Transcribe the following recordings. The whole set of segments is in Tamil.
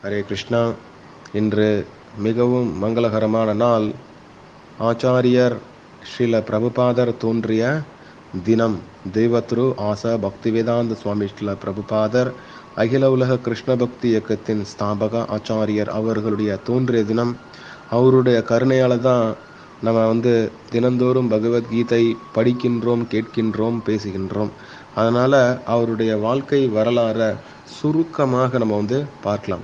ஹரே கிருஷ்ணா இன்று மிகவும் மங்களகரமான நாள் ஆச்சாரியர் ஸ்ரீல பிரபுபாதர் தோன்றிய தினம் தெய்வத்ரு ஆசா பக்திவேதாந்த சுவாமி ஸ்ரீல பிரபுபாதர் அகில உலக கிருஷ்ண பக்தி இயக்கத்தின் ஸ்தாபக ஆச்சாரியர் அவர்களுடைய தோன்றிய தினம் அவருடைய கருணையால தான் நம்ம வந்து தினந்தோறும் பகவத்கீதை படிக்கின்றோம் கேட்கின்றோம் பேசுகின்றோம் அதனால அவருடைய வாழ்க்கை வரலாறை சுருக்கமாக நம்ம வந்து பார்க்கலாம்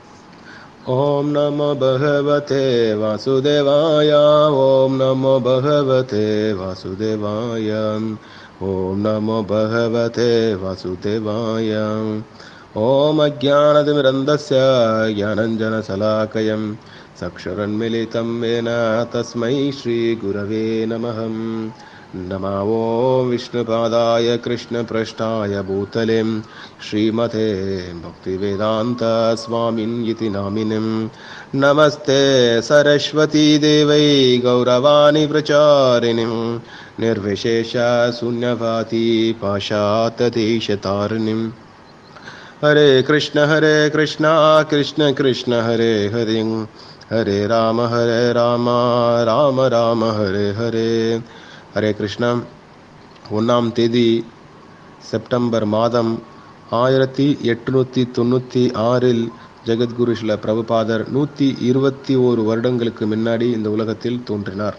ஓம் நமோ பகவதே வாசுதேவாய ஓம் நமோ பகவதே வாசுதேவாய ஓம் நமோ பகவதே வாசுதேவாய ஓம் அஜானதிமிரந்தஸ்ய ज्ञानञ्जनशलाकयं चक्षुरन्मिलितं येन तस्मै श्रीगुरवे नमः नमा ॐ विष्णुपादाय कृष्णपृष्ठाय भूतले श्रीमते भक्तिवेदान्तस्वामिन् इति नामिनीं नमस्ते सरस्वतीदेवै गौरवाणि प्रचारिणीं निर्विशेषशून्यवाती पाशातदेशतारिणीम् हरे कृष्ण हरे कृष्ण कृष्ण कृष्ण हरे हरे हरे राम हरे राम ராம ராம ஹரே ஹரே ஹரே கிருஷ்ணா ஒன்றாம் தேதி செப்டம்பர் மாதம் ஆயிரத்தி எட்நூற்றி தொண்ணூற்றி ஆறில் ஜெகத்குரு ஸ்ரீல பிரபுபாதர் நூற்றி இருபத்தி ஓரு வருடங்களுக்கு முன்னாடி இந்த உலகத்தில் தோன்றினார்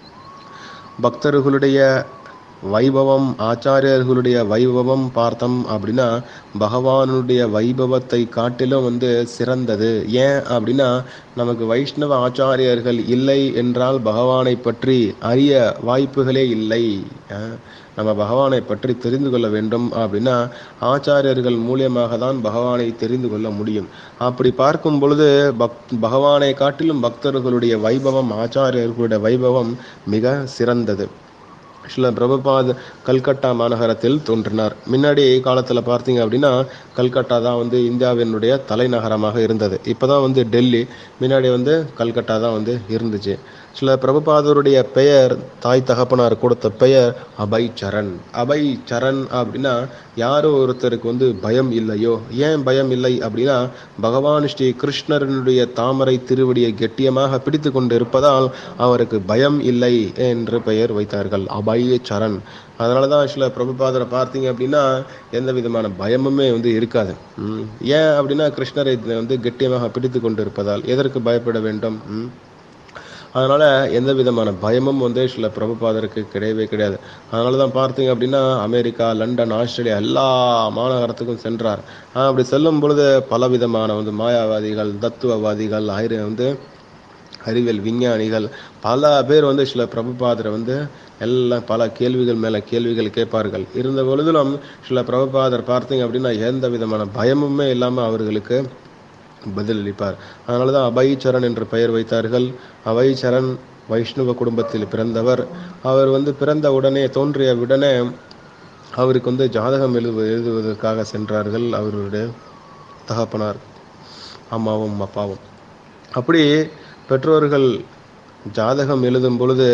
பக்தர்களுடைய வைபவம் ஆச்சாரியர்களுடைய வைபவம் பார்த்தோம் அப்படின்னா பகவானுடைய வைபவத்தை காட்டிலும் வந்து சிறந்தது ஏன் அப்படின்னா நமக்கு வைஷ்ணவ ஆச்சாரியர்கள் இல்லை என்றால் பகவானை பற்றி அறிய வாய்ப்புகளே இல்லை நம்ம பகவானை பற்றி தெரிந்து கொள்ள வேண்டும் அப்படின்னா ஆச்சாரியர்கள் மூலியமாக தான் பகவானை தெரிந்து கொள்ள முடியும் அப்படி பார்க்கும் பொழுது பக் பகவானை காட்டிலும் பக்தர்களுடைய வைபவம் ஆச்சாரியர்களுடைய வைபவம் மிக சிறந்தது ஸ்ரீல பிரபுபாத் கல்கட்டா மாநகரத்தில் தோன்றினார் முன்னாடி காலத்தில் பார்த்தீங்க அப்படின்னா கல்கட்டா தான் வந்து இந்தியாவினுடைய தலைநகரமாக இருந்தது இப்போ தான் வந்து டெல்லி முன்னாடி வந்து கல்கட்டா தான் வந்து இருந்துச்சு சில பிரபுபாதருடைய பெயர் தாய் தகப்பனார் கொடுத்த பெயர் அபய் சரண் அபய் சரண் அப்படின்னா யாரோ ஒருத்தருக்கு வந்து பயம் இல்லையோ ஏன் பயம் இல்லை அப்படின்னா பகவான் ஸ்ரீ கிருஷ்ணரனுடைய தாமரை திருவடியை கெட்டியமாக பிடித்து கொண்டு இருப்பதால் அவருக்கு பயம் இல்லை என்று பெயர் வைத்தார்கள் அபய் சரண் அதனால தான் சில பிரபுபாதரை பார்த்தீங்க அப்படின்னா எந்த விதமான பயமுமே வந்து இருக்காது ஏன் அப்படின்னா கிருஷ்ணரை வந்து கெட்டியமாக பிடித்து கொண்டு இருப்பதால் எதற்கு பயப்பட வேண்டும் அதனால் எந்த விதமான பயமும் வந்து சில பிரபுபாதருக்கு கிடையவே கிடையாது அதனால தான் பார்த்தீங்க அப்படின்னா அமெரிக்கா லண்டன் ஆஸ்திரேலியா எல்லா மாநகரத்துக்கும் சென்றார் அப்படி செல்லும் பொழுது பல விதமான வந்து மாயாவாதிகள் தத்துவவாதிகள் ஆயிர வந்து அறிவியல் விஞ்ஞானிகள் பல பேர் வந்து சில பிரபுபாதரை வந்து எல்லாம் பல கேள்விகள் மேலே கேள்விகள் கேட்பார்கள் இருந்த பொழுதிலும் சில பிரபுபாதர் பார்த்தீங்க அப்படின்னா எந்த விதமான பயமுமே இல்லாமல் அவர்களுக்கு பதிலளிப்பார் அதனால தான் அபய்சரண் என்று பெயர் வைத்தார்கள் அபய்சரண் வைஷ்ணவ குடும்பத்தில் பிறந்தவர் அவர் வந்து பிறந்த உடனே தோன்றிய உடனே அவருக்கு வந்து ஜாதகம் எழுது எழுதுவதற்காக சென்றார்கள் அவருடைய தகப்பனார் அம்மாவும் அப்பாவும் அப்படி பெற்றோர்கள் ஜாதகம் எழுதும் பொழுது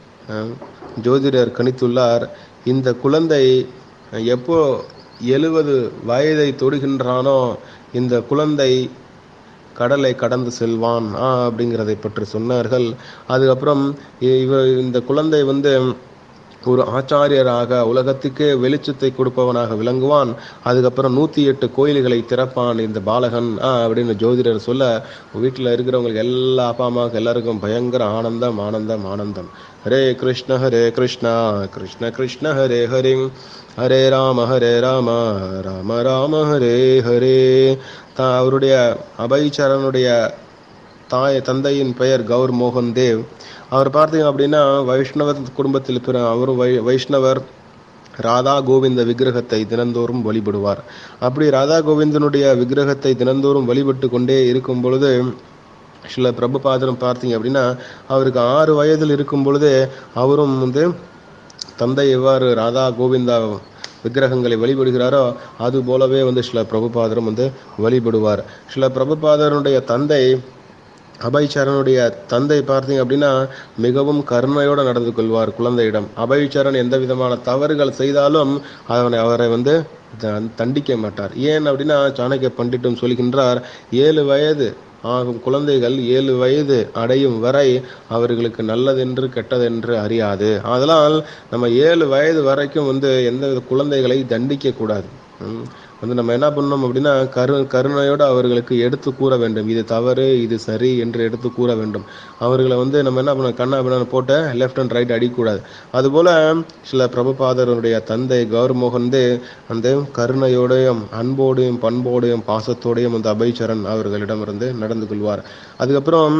ஜோதிடர் கணித்துள்ளார் இந்த குழந்தை எப்போ எழுபது வயதை தொடுகின்றானோ இந்த குழந்தை கடலை கடந்து செல்வான் அப்படிங்கிறதை பற்றி சொன்னார்கள் அதுக்கப்புறம் இவர் இந்த குழந்தை வந்து ஒரு ஆச்சாரியராக உலகத்துக்கே வெளிச்சத்தை கொடுப்பவனாக விளங்குவான் அதுக்கப்புறம் நூற்றி எட்டு கோயில்களை திறப்பான் இந்த பாலகன் அப்படின்னு ஜோதிடர் சொல்ல வீட்டில் இருக்கிறவங்களுக்கு எல்லா அப்பா அம்மாவுக்கு எல்லாருக்கும் பயங்கர ஆனந்தம் ஆனந்தம் ஆனந்தம் ஹரே கிருஷ்ண ஹரே கிருஷ்ணா கிருஷ்ண கிருஷ்ண ஹரே ஹரி ஹரே ராம ஹரே ராம ராம ராம ஹரே ஹரே தா அவருடைய அபய்சரனுடைய தாய் தந்தையின் பெயர் கௌர் மோகன் தேவ் அவர் பார்த்தீங்க அப்படின்னா வைஷ்ணவ குடும்பத்தில் பிற அவரும் வை வைஷ்ணவர் ராதா கோவிந்த விக்கிரகத்தை தினந்தோறும் வழிபடுவார் அப்படி ராதா கோவிந்தனுடைய விக்கிரகத்தை தினந்தோறும் வழிபட்டு கொண்டே இருக்கும் பொழுது சில பிரபுபாதரும் பார்த்தீங்க அப்படின்னா அவருக்கு ஆறு வயதில் இருக்கும் பொழுதே அவரும் வந்து தந்தை எவ்வாறு ராதா கோவிந்தா விக்கிரகங்களை வழிபடுகிறாரோ அது போலவே வந்து சில பிரபுபாதரும் வந்து வழிபடுவார் சில பிரபுபாதருடைய தந்தை அபய்சரனுடைய தந்தை பார்த்தீங்க அப்படின்னா மிகவும் கருணையோடு நடந்து கொள்வார் குழந்தையிடம் அபய்சரன் எந்த விதமான தவறுகள் செய்தாலும் அவனை அவரை வந்து த- தண்டிக்க மாட்டார் ஏன் அப்படின்னா சாணக்கிய பண்டிட்டும் சொல்கின்றார் ஏழு வயது ஆகும் குழந்தைகள் ஏழு வயது அடையும் வரை அவர்களுக்கு நல்லதென்று கெட்டதென்று அறியாது அதனால் நம்ம ஏழு வயது வரைக்கும் வந்து எந்த குழந்தைகளை தண்டிக்க கூடாது ம். வந்து நம்ம என்ன பண்ணணும் அப்படின்னா கரு கருணையோடு அவர்களுக்கு எடுத்து கூற வேண்டும் இது தவறு இது சரி என்று எடுத்து கூற வேண்டும் அவர்களை வந்து நம்ம என்ன பண்ணணும் கண்ணா பின்னா போட்டு லெஃப்ட் அண்ட் ரைட் அடிக்கக்கூடாது அதுபோல சில பிரபுபாதருடைய தந்தை கௌரமோகன் வந்து அந்த கருணையோடையும் அன்போடையும் பண்போடையும் பாசத்தோடையும் அந்த அபய்சரன் அவர்களிடமிருந்து நடந்து கொள்வார் அதுக்கப்புறம்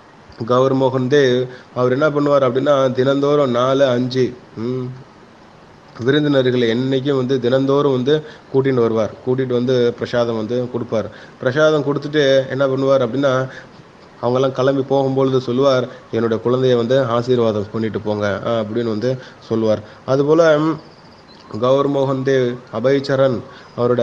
கௌரமோகன் தேவ் அவர் என்ன பண்ணுவார் அப்படின்னா தினந்தோறும் நாலு அஞ்சு ம், விருந்தினர்களை என்னைக்கும் வந்து தினந்தோறும் வந்து கூட்டிட்டு வருவார் கூட்டிட்டு வந்து பிரசாதம் வந்து கொடுப்பார் பிரசாதம் கொடுத்துட்டு என்ன பண்ணுவார் அப்படின்னா அவங்கெல்லாம் கிளம்பி போகும்பொழுது சொல்லுவார் என்னுடைய குழந்தைய வந்து ஆசீர்வாதம் பண்ணிட்டு போங்க ஆஹ் அப்படின்னு வந்து சொல்லுவார் அதுபோல ம், கௌர்மோகன் தேவ் அபய்சரன் அவரோட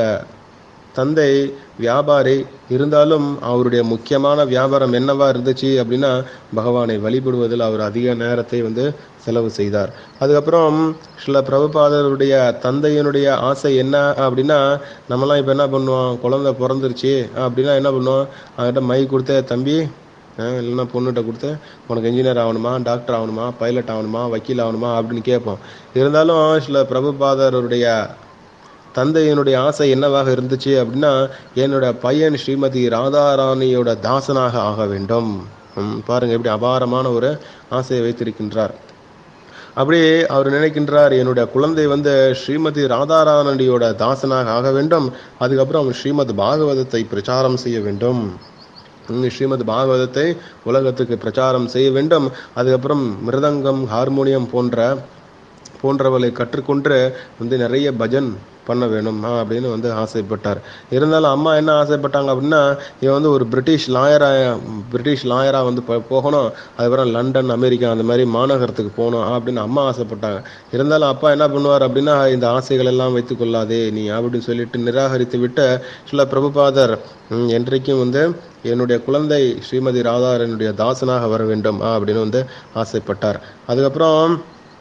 தந்தை வியாபாரி இருந்தாலும் அவருடைய முக்கியமான வியாபாரம் என்னவா இருந்துச்சு அப்படின்னா பகவானை வழிபடுவதில் அவர் அதிக நேரத்தை வந்து செலவு செய்தார் அதுக்கப்புறம் சில பிரபுபாதருடைய தந்தையினுடைய ஆசை என்ன அப்படின்னா நம்மலாம் இப்போ என்ன பண்ணுவோம் குழந்தை பிறந்துருச்சு அப்படின்னா என்ன பண்ணுவோம் அவர்கிட்ட மை கொடுத்து தம்பி அஹ் இல்லைன்னா பொண்ணுகிட்ட கொடுத்து உனக்கு இன்ஜினியர் ஆகணுமா டாக்டர் ஆகணுமா பைலட் ஆகணுமா வக்கீல் ஆகணுமா அப்படின்னு கேட்போம் இருந்தாலும் சில பிரபுபாதருடைய தந்தையினுடைய ஆசை என்னவாக இருந்துச்சு அப்படின்னா என்னோட பையன் ஸ்ரீமதி ராதாராணியோட தாசனாக ஆக வேண்டும் ம், பாருங்க எப்படி அபாரமான ஒரு ஆசையை வைத்திருக்கின்றார் அப்படி அவர் நினைக்கின்றார் என்னுடைய குழந்தை வந்து ஸ்ரீமதி ராதாராணியோட தாசனாக ஆக வேண்டும் அதுக்கப்புறம் ஸ்ரீமத் பாகவதத்தை பிரச்சாரம் செய்ய வேண்டும் ம், ஸ்ரீமத் பாகவதத்தை உலகத்துக்கு பிரச்சாரம் செய்ய வேண்டும் அதுக்கப்புறம் மிருதங்கம் ஹார்மோனியம் போன்ற போன்றவளை கற்றுக்கொண்டு வந்து நிறைய பஜன் பண்ண வேணும் ஆ, அப்படின்னு வந்து ஆசைப்பட்டார் இருந்தாலும் அம்மா என்ன ஆசைப்பட்டாங்க அப்படின்னா இவன் வந்து ஒரு பிரிட்டிஷ் லாயரா பிரிட்டிஷ் லாயரா வந்து போ- போகணும் அதுக்கப்புறம் லண்டன் அமெரிக்கா அந்த மாதிரி மாநகரத்துக்கு போகணும் அப்படின்னு அம்மா ஆசைப்பட்டாங்க இருந்தாலும் அப்பா என்ன பண்ணுவார் அப்படின்னா இந்த ஆசைகள் எல்லாம் வைத்துக் கொள்ளாதே நீ அப்படின்னு சொல்லிட்டு நிராகரித்து விட்ட சில பிரபுபாதர் ம், என்றைக்கும் வந்து என்னுடைய குழந்தை ஸ்ரீமதி ராதாரனுடைய தாசனாக வர வேண்டும் ஆ, அப்படின்னு வந்து ஆசைப்பட்டார் அதுக்கப்புறம்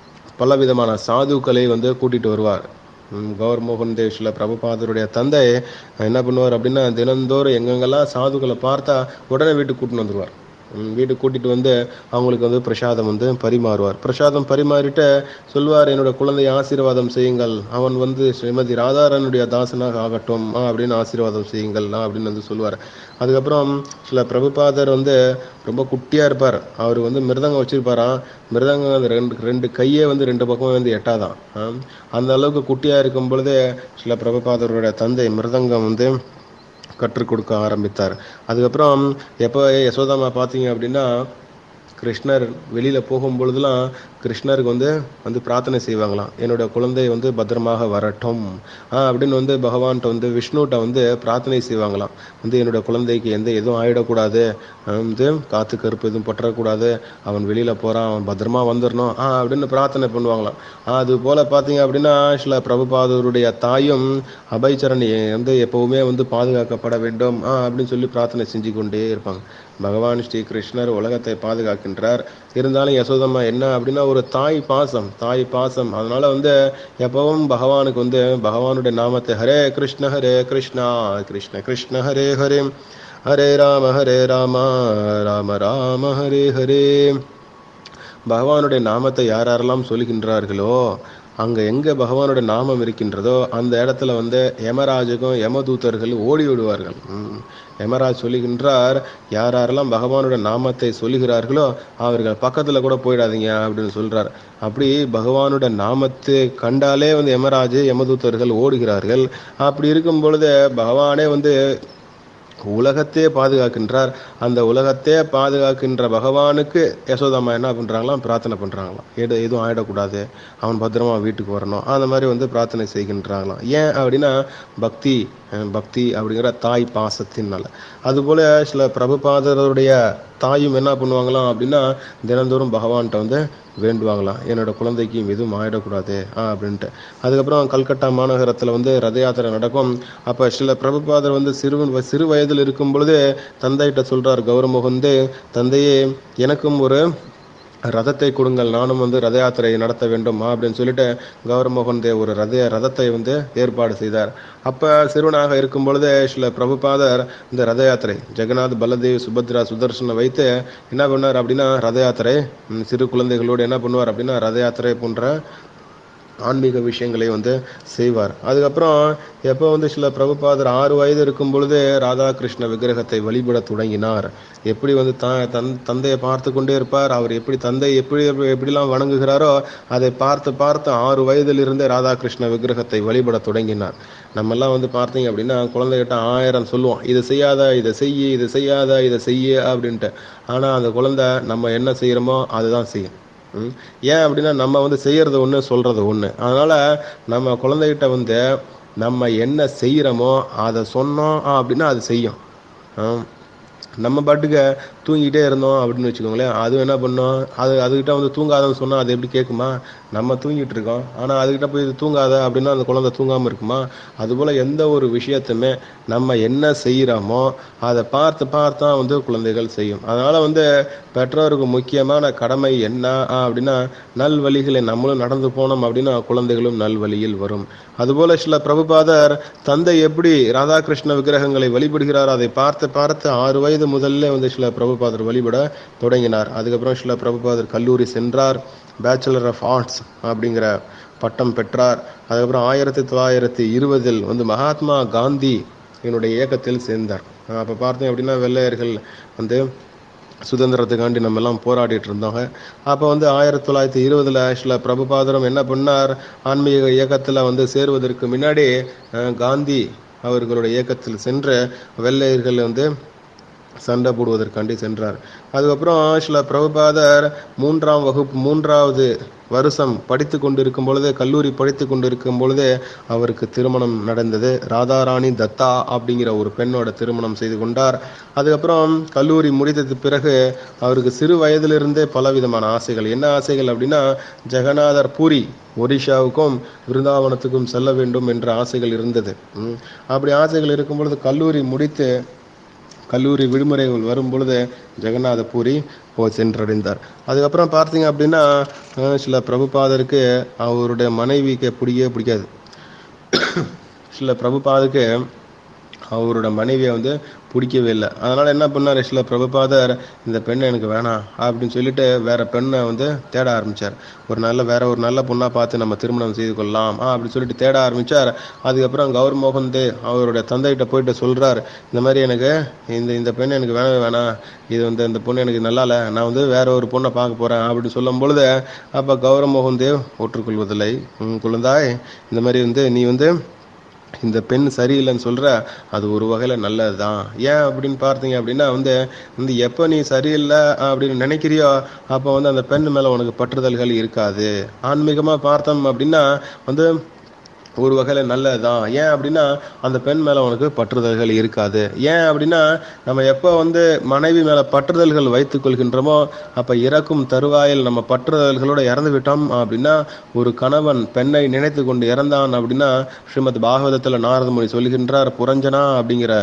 பல விதமான சாதுக்களை வந்து கூட்டிட்டு வருவார் ம், கௌர் மோகன் தேவ் சில பிரபுபாதருடைய தந்தை என்ன பண்ணுவார் அப்படின்னா தினந்தோறும் எங்கெங்கெல்லாம் சாதுக்களை பார்த்தா உடனே வீட்டுக்கு கூட்டிட்டு வந்துருவார் ம், வீட்டுக்கு கூட்டிட்டு வந்து அவங்களுக்கு வந்து பிரசாதம் வந்து பரிமாறுவார் பிரசாதம் பரிமாறிட்டு சொல்வார் என்னோட குழந்தையை ஆசீர்வாதம் செய்யுங்கள் அவன் வந்து ஸ்ரீமதி ராதாரனுடைய தாசனாக ஆகட்டும் ஆ, அப்படின்னு ஆசீர்வாதம் செய்யுங்கள் ஆ, அப்படின்னு வந்து சொல்லுவார் அதுக்கப்புறம் சில பிரபுபாதர் வந்து ரொம்ப குட்டியா இருப்பார் அவர் வந்து மிருதங்கம் வச்சிருப்பாராம் மிருதங்கம் அந்த ரெண்டு ரெண்டு கையே வந்து ரெண்டு பக்கமும் வந்து எட்டாதான் ஆம். அந்த அளவுக்கு குட்டியா இருக்கும் பொழுதே சில பிரபுபாதருடைய தந்தை மிருதங்கம் வந்து கற்றுக் கொடுக்க ஆரம்பித்தார் அதுக்கப்புறம் எப்போ யசோதாமா பார்த்தீங்க அப்படின்னா கிருஷ்ணர் வெளியில போகும் பொழுதுலாம் கிருஷ்ணருக்கு வந்து வந்து பிரார்த்தனை செய்வாங்களாம் என்னோட குழந்தை வந்து பத்திரமாக வரட்டும் ஆஹ் அப்படின்னு வந்து பகவான்கிட்ட வந்து விஷ்ணுகிட்ட வந்து பிரார்த்தனை செய்வாங்களாம் வந்து என்னோட குழந்தைக்கு எந்த எதுவும் ஆயிடக்கூடாது அவன் வந்து காத்து கருப்பு எதுவும் பற்றக்கூடாது அவன் வெளியில போறான் அவன் பத்திரமா வந்துடணும் ஆஹ் அப்படின்னு பிரார்த்தனை பண்ணுவாங்களாம் ஆஹ் அது போல பாத்தீங்க அப்படின்னா சில பிரபுபாதருடைய தாயும் அபய்சரணி வந்து எப்பவுமே வந்து பாதுகாக்கப்பட வேண்டும் ஆஹ் அப்படின்னு சொல்லி பிரார்த்தனை செஞ்சு கொண்டே இருப்பாங்க பகவான் ஸ்ரீ கிருஷ்ணர் உலகத்தை பாதுகாக்கின்றார் இருந்தாலும் யசோதம்மா என்ன அப்படின்னா ஒரு தாய் பாசம் தாய் பாசம் அதனால வந்து எப்பவும் பகவானுக்கு வந்து பகவானுடைய நாமத்தை ஹரே கிருஷ்ண ஹரே கிருஷ்ணா கிருஷ்ண கிருஷ்ண ஹரே ஹரே ஹரே ராம ஹரே ராம ராம ராம ஹரே ஹரே பகவானுடைய நாமத்தை யார் யாரெல்லாம் சொல்லுகின்றார்களோ அங்க எங்க பகவானுடைய நாமம் இருக்கின்றதோ அந்த இடத்துல வந்து யமராஜுக்கும் யமதூதர்கள் ஓடி விடுவார்கள் ம். யமராஜ் சொல்லுகின்றார் யார் யாரெல்லாம் பகவானுடைய நாமத்தை சொல்லுகிறார்களோ அவர்கள் பக்கத்துல கூட போயிடாதீங்க அப்படின்னு சொல்றார் அப்படி பகவானுடைய நாமத்தை கண்டாலே வந்து யமராஜ் யமதூதர்கள் ஓடுகிறார்கள் அப்படி இருக்கும் பொழுது பகவானே வந்து உலகத்தையே பாதுகாக்கின்றார் அந்த உலகத்தையே பாதுகாக்கின்ற பகவானுக்கு யசோதாமா என்ன பண்றாங்களாம் பிரார்த்தனை பண்றாங்களாம் எது எதுவும் ஆயிடக்கூடாது அவன் பத்திரமா வீட்டுக்கு வரணும் அந்த மாதிரி வந்து பிரார்த்தனை செய்கின்றாங்களாம் ஏன் அப்படின்னா பக்தி அஹ், பக்தி அப்படிங்கிற தாய் பாசத்தினால அதுபோல சில பிரபுபாதருடைய தாயும் என்ன பண்ணுவாங்களாம் அப்படின்னா தினந்தோறும் பகவான்கிட்ட வந்து வேண்டுவாங்களாம் என்னோட குழந்தைக்கு எதுவும் ஆயிடக்கூடாது ஆ அப்படின்ட்டு அதுக்கப்புறம் கல்கட்டா மாநகரத்தில் வந்து ரத யாத்திரை நடக்கும் அப்போ சில பிரபுபாதர் வந்து சிறுவன் சிறு வயதில் இருக்கும் பொழுது தந்தைகிட்ட சொல்றார் கௌரமோகந்தே தந்தையே எனக்கும் ஒரு ரதத்தை கொடுங்கள் நானும் வந்து ரத யாத்திரை நடத்த வேண்டும் அப்படின்னு சொல்லிட்டு கௌரமோகன் தேவ் ஒரு ரத ரதத்தை வந்து ஏற்பாடு செய்தார் அப்ப சிறுவனாக இருக்கும் பொழுதே சில பிரபுபாதர் இந்த ரத யாத்திரை ஜெகநாத் பலதேவ் சுபத்ரா சுதர்சனை வைத்து என்ன பண்ணார் அப்படின்னா ரத யாத்திரை ம், சிறு குழந்தைகளோடு என்ன பண்ணுவார் அப்படின்னா ரத யாத்திரை போன்ற ஆன்மீக விஷயங்களை வந்து செய்வார் அதுக்கப்புறம் எப்போ வந்து சில பிரபுபாதர் ஆறு வயது இருக்கும் பொழுது ராதாகிருஷ்ண விக்கிரகத்தை வழிபட தொடங்கினார் எப்படி வந்து த தன் தந்தையை பார்த்து கொண்டே இருப்பார் அவர் எப்படி தந்தை எப்படி எப்படிலாம் வணங்குகிறாரோ அதை பார்த்து பார்த்து ஆறு வயதிலிருந்தே ராதாகிருஷ்ண விக்கிரகத்தை வழிபட தொடங்கினார் நம்மெல்லாம் வந்து பார்த்தீங்க அப்படின்னா குழந்தைகிட்ட ஆயிரம் சொல்லுவோம் இதை செய்யாத இதை செய்யு இதை செய்யாத இதை செய்யு அப்படின்ட்டு ஆனால் அந்த குழந்தை நம்ம என்ன செய்கிறோமோ அதுதான் செய்யும் ம். ஏன் அப்படின்னா நம்ம வந்து செய்யறது ஒன்று சொல்றது ஒன்று அதனால நம்ம குழந்தைகிட்ட வந்து நம்ம என்ன செய்யறோமோ அதை சொன்னோம் அப்படின்னா அது செய்யும் ஆம். நம்ம பாட்டுக்கு தூங்கிட்டே இருந்தோம் அப்படின்னு வச்சுக்கோங்களேன் அது என்ன பண்ணோம் அது அதுகிட்ட வந்து தூங்காதன்னு சொன்னால் அது எப்படி கேட்குமா நம்ம தூங்கிட்டு இருக்கோம் ஆனால் அதுகிட்ட போய் இது தூங்காத அப்படின்னா அந்த குழந்தை தூங்காமல் இருக்குமா அதுபோல் எந்த ஒரு விஷயத்துமே நம்ம என்ன செய்கிறோமோ அதை பார்த்து பார்த்து தான் வந்து குழந்தைகள் செய்யும் அதனால் வந்து பெற்றோருக்கு முக்கியமான கடமை என்ன அப்படின்னா நல்வழிகளை நம்மளும் நடந்து போனோம் அப்படின்னா குழந்தைகளும் நல்வழியில் வரும் அதுபோல சில பிரபுபாதர் தந்தை எப்படி ராதாகிருஷ்ண விக்கிரகங்களை வழிபடுகிறார் அதை பார்த்து பார்த்து ஆறு வயது முதல்ல வந்து சில பிரபுபாதர் வழிபட தொடங்கினார் அதுக்கப்புறம் சில பிரபுபாதர் கல்லூரி சென்றார் பேச்சுலர் ஆஃப் ஆர்ட்ஸ் அப்படிங்கிற பட்டம் பெற்றார் அதுக்கப்புறம் ஆயிரத்தி தொள்ளாயிரத்தி இருபதில் வந்து மகாத்மா காந்தி என்னுடைய இயக்கத்தில் சேர்ந்தார் அப்போ பார்த்தீங்க அப்படின்னா வெள்ளையர்கள் வந்து சுதந்திரத்துக்காண்டி நம்ம எல்லாம் போராடிட்டு இருந்தோங்க அப்போ வந்து ஆயிரத்தி தொள்ளாயிரத்தி இருபதுல சில பிரபுபாதரம் என்ன பண்ணார் ஆன்மீக இயக்கத்தில் வந்து சேருவதற்கு முன்னாடி அஹ், காந்தி அவர்களுடைய இயக்கத்தில் சென்று வெள்ளையர்கள் வந்து சண்டை போடுவதற்காண்டி சென்றார் அதுக்கப்புறம் சில பிரபுபாதர் மூன்றாம் வகுப்பு மூன்றாவது வருஷம் படித்து கொண்டிருக்கும் பொழுது கல்லூரி படித்து கொண்டிருக்கும் பொழுதே அவருக்கு திருமணம் நடந்தது ராதாராணி தத்தா அப்படிங்கிற ஒரு பெண்ணோட திருமணம் செய்து கொண்டார் அதுக்கப்புறம் கல்லூரி முடித்தது பிறகு அவருக்கு சிறு வயதிலிருந்தே பலவிதமான ஆசைகள் என்ன ஆசைகள் அப்படின்னா ஜெகநாதர் பூரி ஒடிஷாவுக்கும் விருந்தாவனத்துக்கும் செல்ல வேண்டும் என்ற ஆசைகள் இருந்தது ம். அப்படி ஆசைகள் இருக்கும் பொழுது கல்லூரி முடித்து கல்லூரி விடுமுறைகள் வரும் பொழுது ஜெகநாத பூரி போய் சென்றடைந்தார் அதுக்கப்புறம் பார்த்தீங்க அப்படின்னா அஹ், சில பிரபுபாதருக்கு அவருடைய மனைவிக்கு பிடிக்கவே பிடிக்காது சில பிரபுபாதருக்கு அவரோட மனைவியை வந்து பிடிக்கவே இல்லை அதனால என்ன பண்ணார் சில பிரபுபாதர் இந்த பெண்ணை எனக்கு வேணாம் அப்படின்னு சொல்லிட்டு வேற பெண்ணை வந்து தேட ஆரம்பிச்சார் ஒரு நல்ல வேற ஒரு நல்ல பொண்ணா பார்த்து நம்ம திருமணம் செய்து கொள்ளலாம் ஆ அப்படின்னு சொல்லிட்டு தேட ஆரம்பிச்சார் அதுக்கப்புறம் கௌர் மோகன் தே அவருடைய தந்தைகிட்ட போயிட்டு சொல்றார் இந்த மாதிரி எனக்கு இந்த இந்த பெண் எனக்கு வேணவே வேணாம் இது வந்து இந்த பொண்ணு எனக்கு நல்லா இல்லை நான் வந்து வேற ஒரு பொண்ணை பார்க்க போறேன் அப்படின்னு சொல்லும் பொழுது அப்ப கௌரவ மோகன் தேவ் ஒற்றுக்கொள்வதில்லை உம், குழந்தாய் இந்த மாதிரி வந்து நீ வந்து இந்த பெண் சரியில்லைன்னு சொல்ற அது ஒரு வகையில நல்லதுதான் ஏன் அப்படின்னு பார்த்தீங்க அப்படின்னா வந்து வந்து எப்போ நீ சரியில்லை அப்படின்னு நினைக்கிறியோ அப்போ வந்து அந்த பெண் மேல உனக்கு பற்றுதல்கள் இருக்காது ஆன்மீகமா பார்த்தோம் அப்படின்னா வந்து ஒரு வகையில நல்லதுதான் ஏன் அப்படின்னா அந்த பெண் மேல உனக்கு பற்றுதல்கள் இருக்காது ஏன் அப்படின்னா நம்ம எப்போ வந்து மனைவி மேல பற்றுதல்கள் வைத்துக் கொள்கின்றோமோ அப்ப இறக்கும் தருவாயில் நம்ம பற்றுதல்களோட இறந்து விட்டோம் அப்படின்னா ஒரு கணவன் பெண்ணை நினைத்து கொண்டு இறந்தான் அப்படின்னா ஸ்ரீமத் பாகவதத்துல நாரதமுனி சொல்கின்றார் புரஞ்சனா அப்படிங்கிற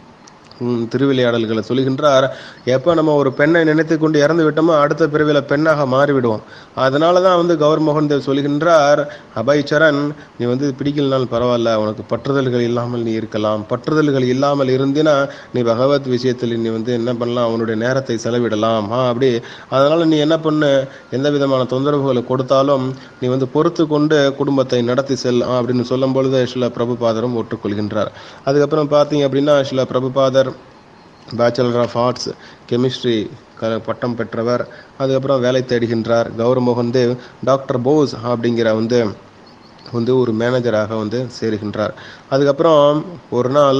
ம், திருவிளையாடல்களை சொல்கின்றார் எப்போ நம்ம ஒரு பெண்ணை நினைத்து கொண்டு இறந்து விட்டோமோ அடுத்த பிறவில பெண்ணாக மாறிவிடுவோம் அதனால தான் வந்து கௌர் மோகன் தேவ் சொல்கின்றார் அபய் சரண் நீ வந்து பிடிக்கலனாலும் பரவாயில்ல உனக்கு பற்றுதல்கள் இல்லாமல் நீ இருக்கலாம் பற்றுதல்கள் இல்லாமல் இருந்தினா நீ பகவத் விஷயத்தில் நீ வந்து என்ன பண்ணலாம் அவனுடைய நேரத்தை செலவிடலாம் ஆ அப்படி அதனால நீ என்ன பண்ணு எந்த விதமான தொந்தரவுகளை கொடுத்தாலும் நீ வந்து பொறுத்து கொண்டு குடும்பத்தை நடத்தி செல் ஆ, அப்படின்னு சொல்லும் பொழுது சில பிரபுபாதரும் ஒற்றுக்கொள்கின்றார் அதுக்கப்புறம் பார்த்தீங்க அப்படின்னா சில பிரபுபாதர் பேச்சுலர் ஆஃப் ஆர்ட்ஸ் கெமிஸ்ட்ரி க பட்டம் பெற்றவர் அதுக்கப்புறம் வேலை தேடுகின்றார் கௌரவ் மோகன் தேவ் டாக்டர் போஸ் அப்படிங்கிற வந்து வந்து ஒரு மேனேஜராக வந்து சேருகின்றார் அதுக்கப்புறம் ஒரு நாள்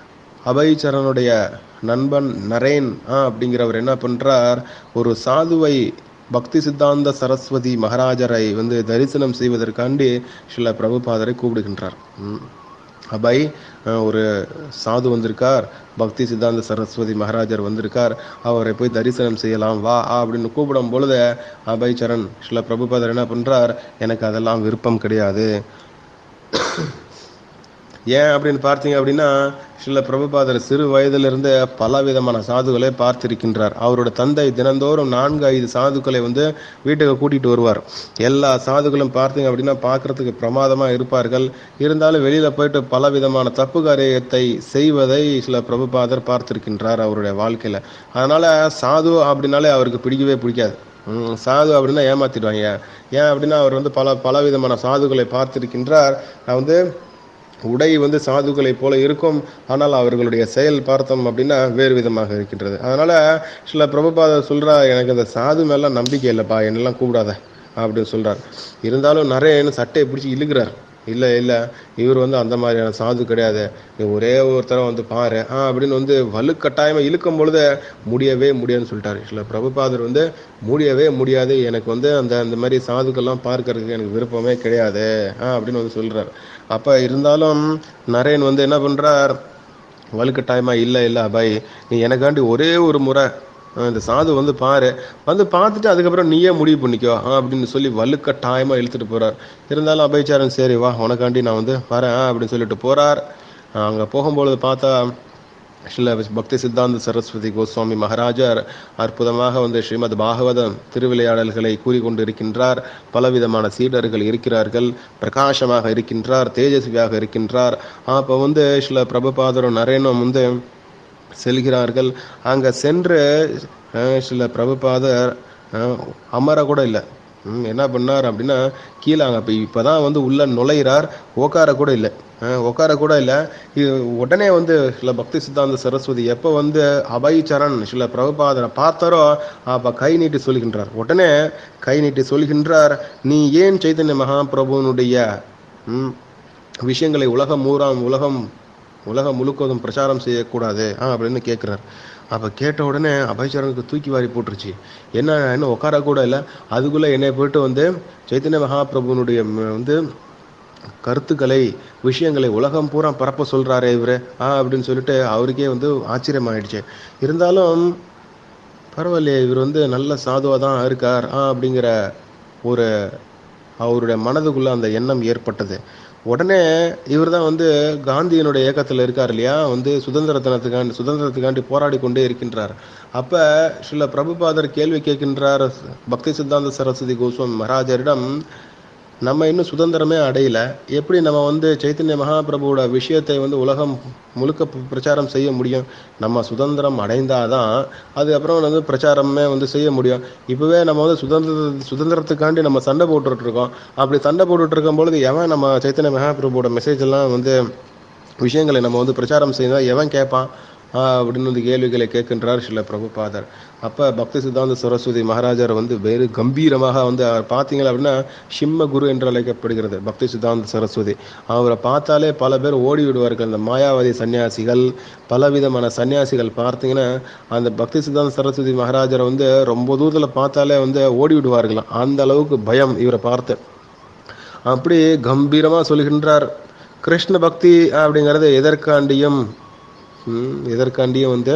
அபய் சரணுடைய நண்பன் நரேன் ஆ, அப்படிங்கிறவர் என்ன பண்றார் ஒரு சாதுவை பக்தி சித்தாந்த சரஸ்வதி மகாராஜரை வந்து தரிசனம் செய்வதற்காண்டி சில பிரபுபாதரை கூப்பிடுகின்றார் ம். அபை அஹ், ஒரு சாது வந்திருக்கார் பக்தி சித்தாந்த சரஸ்வதி மகாராஜர் வந்திருக்கார் அவரை போய் தரிசனம் செய்யலாம் வா அப்படின்னு கூப்பிடும் பொழுது அபய் சரண் சில பிரபுபாதர் என்ன பண்றார் எனக்கு அதெல்லாம் விருப்பம் கிடையாது ஏன் அப்படின்னு பார்த்தீங்க அப்படின்னா சில பிரபுபாதர் சிறு வயதிலிருந்து பல விதமான சாதுக்களை பார்த்திருக்கின்றார் அவரோட தந்தை தினந்தோறும் நான்கு ஐந்து சாதுக்களை வந்து வீட்டுக்கு கூட்டிட்டு வருவார் எல்லா சாதுக்களும் பார்த்தீங்க அப்படின்னா பார்க்கறதுக்கு பிரமாதமா இருப்பார்கள் இருந்தாலும் வெளியில போயிட்டு பல விதமான தப்பு காரியத்தை செய்வதை சில பிரபுபாதர் பார்த்திருக்கின்றார் அவருடைய வாழ்க்கையில அதனால சாது அப்படின்னாலே அவருக்கு பிடிக்கவே பிடிக்காது ம், சாது அப்படின்னா ஏமாத்திடுவாங்க ஏன் அப்படின்னா அவர் வந்து பல பல விதமான சாதுக்களை பார்த்திருக்கின்றார் நான் வந்து உடை வந்து சாதுக்களைப் போல இருக்கும் ஆனால் அவர்களுடைய செயல் பார்த்தோம் அப்படின்னா வேறு விதமாக இருக்கின்றது அதனால சில பிரபுபாதர் சொல்றா எனக்கு இந்த சாது மேல நம்பிக்கை இல்லைப்பா என்னெல்லாம் கூப்பிடாத அப்படின்னு சொல்றார் இருந்தாலும் நிறைய என்ன சட்டையை பிடிச்சி இழுக்கிறார் இல்லை இல்லை இவர் வந்து அந்த மாதிரியான சாது கிடையாது நீ ஒரே ஒரு தடவை வந்து பாரு ஆ அப்படின்னு வந்து வலுக்கட்டாயமாக இழுக்கும் பொழுது முடியவே முடியாதுன்னு சொல்லிட்டாரு சில பிரபுபாதர் வந்து முடியவே முடியாது எனக்கு வந்து அந்த அந்த மாதிரி சாதுக்கெல்லாம் பார்க்கறதுக்கு எனக்கு விருப்பமே கிடையாது ஆ அப்படின்னு வந்து சொல்றார் அப்போ இருந்தாலும் நரேன் வந்து என்ன பண்றார் வலுக்கட்டாயமா இல்லை இல்லை அபாய் நீ எனக்காண்டி ஒரே ஒரு முறை அஹ், இந்த சாது வந்து பாரு வந்து பார்த்துட்டு அதுக்கப்புறம் நீயே முடிவு பண்ணிக்கோ ஆ, அப்படின்னு சொல்லி வலுக்கட்டாயமா இழுத்துட்டு போறார் இருந்தாலும் அபயச்சாரன் சரி வா உனக்காண்டி நான் வந்து வரேன் ஆ, அப்படின்னு சொல்லிட்டு போறார் அஹ், அங்க போகும்பொழுது பார்த்தா ஸ்ரீல பக்தி சித்தாந்த சரஸ்வதி கோஸ்வாமி மகாராஜர் அற்புதமாக வந்து ஸ்ரீமத் பாகவதம் திருவிளையாடல்களை கூறிக்கொண்டு இருக்கின்றார் பலவிதமான சீடர்கள் இருக்கிறார்கள் பிரகாசமாக இருக்கின்றார் தேஜஸ்வியாக இருக்கின்றார் அப்போ வந்து சில பிரபுபாதரும் நரேனும் வந்து செல்கிறார்கள் அங்க சென்று அஹ், சில பிரபுபாதர் அஹ், அமர கூட இல்லை ம், என்ன பண்ணார் அப்படின்னா கீழே அங்கே இப்போ இப்போதான் வந்து உள்ள நுழையிறார் உட்கார கூட இல்லை அஹ், உட்கார கூட இல்லை இது உடனே வந்து சில பக்தி சித்தாந்த சரஸ்வதி எப்போ வந்து அபய் சரண் சில பிரபுபாதரை பார்த்தாரோ அப்போ கை நீட்டி சொல்கின்றார் உடனே கை நீட்டி சொல்கின்றார் நீ ஏன் சைத்தன்ய மகாபிரபுனுடைய ம், விஷயங்களை உலகம் மூறாம் உலகம் உலகம் முழுக்கதும் பிரச்சாரம் செய்யக்கூடாது ஆ அப்படின்னு கேட்குறார் அப்போ கேட்ட உடனே அபயச்சரனுக்கு தூக்கி வாரி போட்டுருச்சு என்ன என்ன உட்கார கூட இல்லை அதுக்குள்ளே என்னை போயிட்டு வந்து சைத்தன்ய மகாபிரபுனுடைய ம், வந்து கருத்துக்களை விஷயங்களை உலகம் பூரா பரப்ப சொல்றாரே இவரு ஆ அப்படின்னு சொல்லிட்டு அவருக்கே வந்து ஆச்சரியம் ஆயிடுச்சு இருந்தாலும் பரவாயில்லையே இவர் வந்து நல்ல சாதுவாக தான் இருக்கார் ஆ அப்படிங்கிற ஒரு அவருடைய மனதுக்குள்ள அந்த எண்ணம் ஏற்பட்டது உடனே இவர் தான் வந்து காந்தியினுடைய இயக்கத்தில் இருக்கார் இல்லையா வந்து சுதந்திர தினத்துக்காண்டி சுதந்திரத்துக்காண்டி போராடி கொண்டே இருக்கின்றார் அப்ப சில பிரபுபாதர் கேள்வி கேட்கின்றார் பக்தி சித்தாந்த சரஸ்வதி கோஸ்வாமி மகாராஜரிடம் நம்ம இன்னும் சுதந்திரமே அடையல எப்படி நம்ம வந்து சைத்தன்ய மகாபிரபுவோட விஷயத்தை வந்து உலகம் முழுக்க ப- பிரச்சாரம் செய்ய முடியும் நம்ம சுதந்திரம் அடைந்தாதான் அதுக்கப்புறம் வந்து பிரச்சாரமே வந்து செய்ய முடியும் இப்பவே நம்ம வந்து சுதந்திர சுதந்திரத்துக்காண்டி நம்ம சண்டை போட்டுட்டு இருக்கோம் அப்படி சண்டை போட்டுட்டு இருக்கும் பொழுது எவன் நம்ம சைத்தன்ய மகாபிரபுவோட மெசேஜ் எல்லாம் வந்து விஷயங்களை நம்ம வந்து பிரச்சாரம் செய்யணும் எவன் கேட்பான் ஆஹ் அப்படின்னு வந்து கேள்விகளை கேட்கின்றார் சில பிரபுபாதர் அப்ப பக்தி சித்தாந்த சரஸ்வதி மகாராஜர் வந்து வேறு கம்பீரமாக வந்து அவர் பார்த்தீங்க அப்படின்னா சிம்ம குரு என்று அழைக்கப்படுகிறது பக்தி சித்தாந்த சரஸ்வதி அவரை பார்த்தாலே பல பேர் ஓடி விடுவார்கள் இந்த மாயாவதி சன்னியாசிகள் பலவிதமான சன்னியாசிகள் பார்த்தீங்கன்னா அந்த பக்தி சித்தாந்த சரஸ்வதி மகாராஜரை வந்து ரொம்ப தூரத்துல பார்த்தாலே வந்து ஓடி விடுவார்களாம் அந்த அளவுக்கு பயம் இவரை பார்த்து அப்படி கம்பீரமா சொல்கின்றார் கிருஷ்ண பக்தி அப்படிங்கிறது எதற்காண்டியும் ம், எதற்காண்டியும் வந்து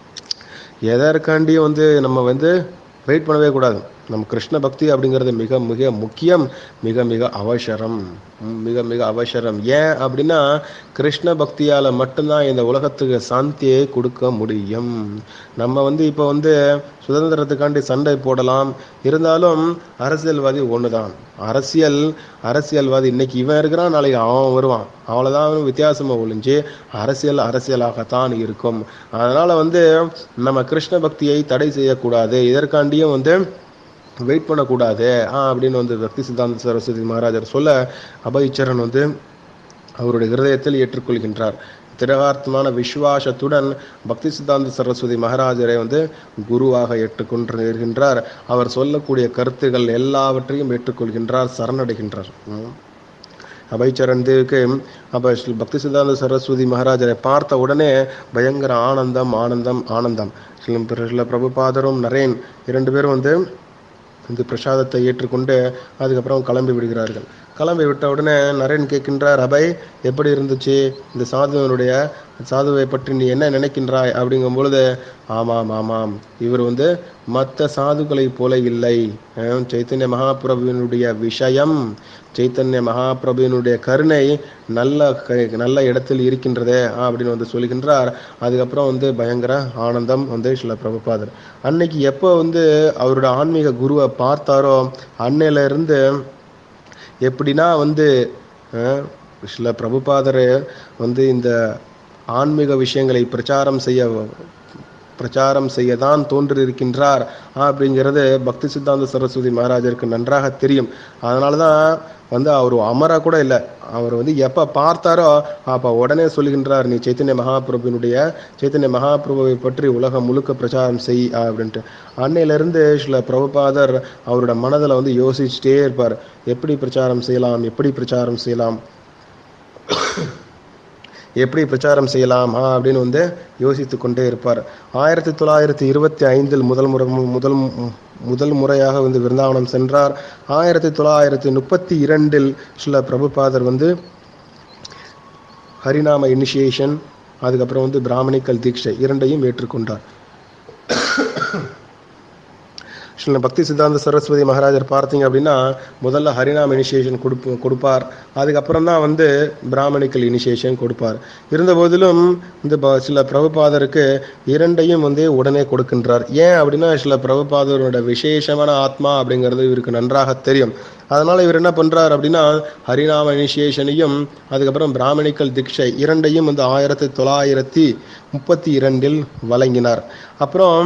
எதற்காண்டியும் வந்து நம்ம வந்து வெயிட் பண்ணவே கூடாது நம்ம கிருஷ்ண பக்தி அப்படிங்கிறது மிக மிக முக்கியம் மிக மிக அவசரம் ம், மிக மிக அவசரம் ஏன் அப்படின்னா கிருஷ்ண பக்தியால மட்டும்தான் இந்த உலகத்துக்கு சாந்தியை கொடுக்க முடியும் நம்ம வந்து இப்போ வந்து சுதந்திரத்துக்காண்டி சண்டை போடலாம் இருந்தாலும் அரசியல்வாதி ஒண்ணுதான் அரசியல் அரசியல்வாதி இன்னைக்கு இவன் இருக்கிறான் நாளைக்கு அவன் வருவான் அவ்வளவுதான் வித்தியாசமா ஒழிஞ்சு அரசியல் அரசியலாகத்தான் இருக்கும் அதனால வந்து நம்ம கிருஷ்ண பக்தியை தடை செய்யக்கூடாது இதற்காண்டியும் வந்து வெயிட் பண்ணக்கூடாது ஆ அப்படின்னு வந்து பக்தி சித்தாந்த சரஸ்வதி மகாராஜர் சொல்ல அபயிச்சரன் வந்து அவருடைய ஹிருதயத்தில் ஏற்றுக்கொள்கின்றார் திரகார்த்தமான விசுவாசத்துடன் பக்தி சித்தாந்த சரஸ்வதி மகாராஜரை வந்து குருவாக ஏற்றுக்கொண்டு இருக்கின்றார் அவர் சொல்லக்கூடிய கருத்துகள் எல்லாவற்றையும் ஏற்றுக்கொள்கின்றார் சரணடைகின்றார் ம். அபய்சரண் தேவுக்கு அப்ப ஸ்ரீ பக்தி சித்தாந்த சரஸ்வதி மகாராஜரை பார்த்த உடனே பயங்கர ஆனந்தம் ஆனந்தம் ஆனந்தம் சில பிர- சில பிரபுபாதரும் நரேன் இரண்டு பேரும் வந்து இந்த பிரசாதத்தை ஏற்றுக்கொண்டு அதுக்கப்புறம் கிளம்பி விடுகிறார்கள் கிளம்பி விட்ட உடனே நரேன் கேட்கின்றார் அபய் எப்படி இருந்துச்சு இந்த சாதுவனுடைய சாதுவை பற்றி நீ என்ன நினைக்கின்றாய் அப்படிங்கும் பொழுது ஆமாம் ஆமாம் இவர் வந்து மற்ற சாதுக்களை போல இல்லை அஹ் சைத்தன்ய மகாபிரபுவினுடைய விஷயம் சைத்தன்ய மகாபிரபுவினுடைய கருணை நல்ல க- நல்ல இடத்தில் இருக்கின்றதே அப்படின்னு வந்து சொல்லுகின்றார் அதுக்கப்புறம் வந்து பயங்கர ஆனந்தம் வந்து சில பிரபுபாதர் அன்னைக்கு எப்போ வந்து அவரோட ஆன்மீக குருவை பார்த்தாரோ அன்னையில இருந்து எப்படின்னா வந்து அஹ், சில பிரபுபாதர் வந்து இந்த ஆன்மீக விஷயங்களை பிரச்சாரம் செய்ய பிரச்சாரம் செய்ய தான் தோன்றியிருக்கின்றார் அப்படிங்கிறது பக்தி சித்தாந்த சரஸ்வதி மகாராஜருக்கு நன்றாக தெரியும் அதனால தான் வந்து அவர் அமரா கூட இல்லை அவர் வந்து எப்போ பார்த்தாரோ அப்போ உடனே சொல்லுகின்றார் நீ சைத்தன்ய மகாபிரபுவினுடைய சைத்தன்ய மகாபிரபுவை பற்றி உலகம் முழுக்க பிரச்சாரம் செய் அப்படின்ட்டு அன்னையிலிருந்து சில பிரபுபாதர் அவரோட மனதில் வந்து யோசிச்சுட்டே இருப்பார் எப்படி பிரச்சாரம் செய்யலாம் எப்படி பிரச்சாரம் செய்யலாம் எப்படி பிரச்சாரம் செய்யலாம் ஆ, அப்படின்னு வந்து யோசித்து கொண்டே இருப்பார் ஆயிரத்தி தொள்ளாயிரத்தி இருபத்தி ஐந்தில் முதல் முறை முதல் மு- முதல் முறையாக வந்து விருந்தாவனம் சென்றார் ஆயிரத்தி தொள்ளாயிரத்தி முப்பத்தி இரண்டில் சில பிரபுபாதர் வந்து ஹரிநாம இனிஷியேஷன் அதுக்கப்புறம் வந்து பிராமணிக்கல் தீட்சை இரண்டையும் ஏற்றுக்கொண்டார் ஸ்ரீல பக்தி சித்தாந்த சரஸ்வதி மகாராஜர் பார்த்தீங்க அப்படின்னா முதல்ல ஹரிநாம் இனிஷியேஷன் கொடுப்பு கொடுப்பார் அதுக்கப்புறம் தான் வந்து பிராமணிக்கல் இனிஷியேஷன் கொடுப்பார் இருந்த போதிலும் இந்த ப- சில பிரபுபாதருக்கு இரண்டையும் வந்து உடனே கொடுக்கின்றார் ஏன் அப்படின்னா சில பிரபுபாதரோட விசேஷமான ஆத்மா அப்படிங்கிறது இவருக்கு நன்றாக தெரியும் அதனால இவர் என்ன பண்றார் அப்படின்னா ஹரிநாம இனிஷியேஷனையும் அதுக்கப்புறம் பிராமணிக்கல் தீட்சை இரண்டையும் வந்து ஆயிரத்தி தொள்ளாயிரத்தி முப்பத்தி இரண்டில் வழங்கினார் அப்புறம்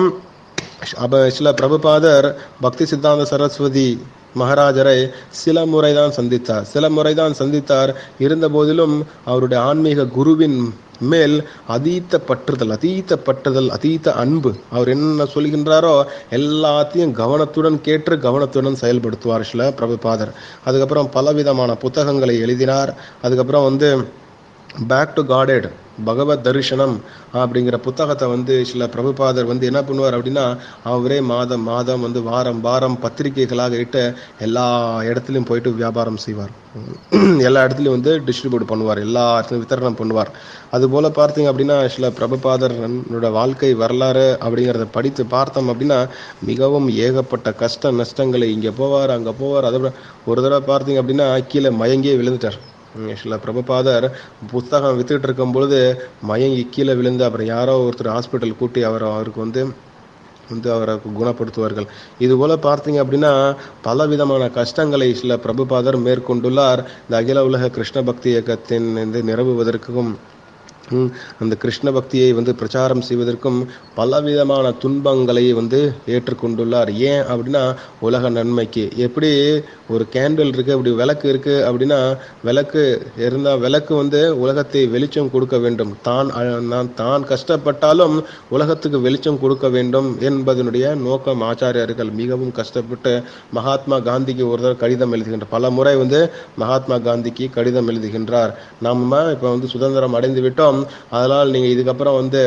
அப்ப சில பிரபுபாதர் பக்தி சித்தாந்த சரஸ்வதி மகாராஜரை சில முறைதான் சந்தித்தார் சில முறைதான் சந்தித்தார் இருந்த போதிலும் அவருடைய ஆன்மீக குருவின் மேல் அதீத்த பற்றுதல் அதீத்த பற்றுதல் அதீத்த அன்பு அவர் என்ன சொல்கின்றாரோ எல்லாத்தையும் கவனத்துடன் கேட்டு கவனத்துடன் செயல்படுத்துவார் சில பிரபுபாதர் அதுக்கப்புறம் பலவிதமான புத்தகங்களை எழுதினார் அதுக்கப்புறம் வந்து பேக் டு காடட் பகவத் தரிசனம் அப்படிங்கிற புத்தகத்தை வந்து சில பிரபுபாதர் வந்து என்ன பண்ணுவார் அப்படின்னா அவரே மாதம் மாதம் வந்து வாரம் வாரம் பத்திரிகைகளாக இட்டு எல்லா இடத்துலையும் போயிட்டு வியாபாரம் செய்வார் எல்லா இடத்துலையும் வந்து டிஸ்ட்ரிபியூட் பண்ணுவார் எல்லா இடத்துலையும் வித்தரணம் பண்ணுவார் அதுபோல பார்த்தீங்க அப்படின்னா சில பிரபுபாதரோட வாழ்க்கை வரலாறு அப்படிங்கிறத படித்து பார்த்தோம் அப்படின்னா மிகவும் ஏகப்பட்ட கஷ்ட நஷ்டங்களை இங்கே போவார் அங்கே போவார் அதை விட ஒரு தடவை பார்த்தீங்க அப்படின்னா கீழே மயங்கியே விழுந்துட்டார் உம் சில பிரபுபாதர் புத்தகம் வித்துட்டு இருக்கும் பொழுது மயங்கி கீழே விழுந்து அப்புறம் யாரோ ஒருத்தர் ஹாஸ்பிட்டல் கூட்டி அவர் அவருக்கு வந்து வந்து அவரை குணப்படுத்துவார்கள் இது போல பார்த்தீங்க அப்படின்னா பல விதமான கஷ்டங்களை சில பிரபுபாதர் மேற்கொண்டுள்ளார் இந்த அகில உலக கிருஷ்ண பக்தி இயக்கத்தின் வந்து நிரவுவதற்கும் ம், அந்த கிருஷ்ண பக்தியை வந்து பிரச்சாரம் செய்வதற்கும் பலவிதமான துன்பங்களை வந்து ஏற்றுக்கொண்டுள்ளார் ஏன் அப்படின்னா உலக நன்மைக்கு எப்படி ஒரு கேண்டில் இருக்கு அப்படி விளக்கு இருக்கு அப்படின்னா விளக்கு இருந்தா விளக்கு வந்து உலகத்தை வெளிச்சம் கொடுக்க வேண்டும் தான் அ- நான் தான் கஷ்டப்பட்டாலும் உலகத்துக்கு வெளிச்சம் கொடுக்க வேண்டும் என்பதனுடைய நோக்கம் ஆச்சாரியர்கள் மிகவும் கஷ்டப்பட்டு மகாத்மா காந்திக்கு ஒரு தடவை கடிதம் எழுதுகின்றார் பல முறை வந்து மகாத்மா காந்திக்கு கடிதம் எழுதுகின்றார் நம்ம இப்ப வந்து சுதந்திரம் அடைந்து விட்டோம் அதனால் நீங்க இதுக்கப்புறம் வந்து